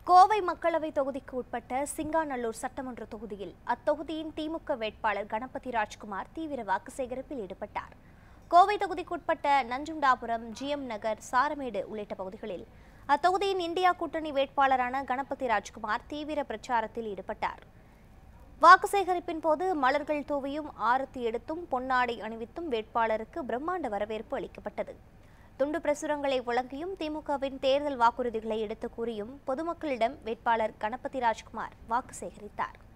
கோவை மக்களவை தொகுதிக்கு உட்பட்ட சிங்காநல்லூர் சட்டமன்ற தொகுதியில் அத்தொகுதியின் திமுக வேட்பாளர் கணபதி ராஜ்குமார் தீவிர வாக்கு சேகரிப்பில் ஈடுபட்டார் கோவை தொகுதிக்குட்பட்ட நஞ்சுண்டாபுரம் ஜிஎம் நகர் சாரமேடு உள்ளிட்ட பகுதிகளில் அத்தொகுதியின் இந்தியா கூட்டணி வேட்பாளரான கணபதி ராஜ்குமார் தீவிர பிரச்சாரத்தில் ஈடுபட்டார் வாக்கு சேகரிப்பின் போது மலர்கள் தூவியும் ஆரத்தி எடுத்தும் பொன்னாடை அணிவித்தும் வேட்பாளருக்கு பிரம்மாண்ட வரவேற்பு அளிக்கப்பட்டது துண்டு பிரசுரங்களை வழங்கியும் திமுகவின் தேர்தல் வாக்குறுதிகளை எடுத்து கூறியும் பொதுமக்களிடம் வேட்பாளர் கணபதி ராஜ்குமார் வாக்கு சேகரித்தார்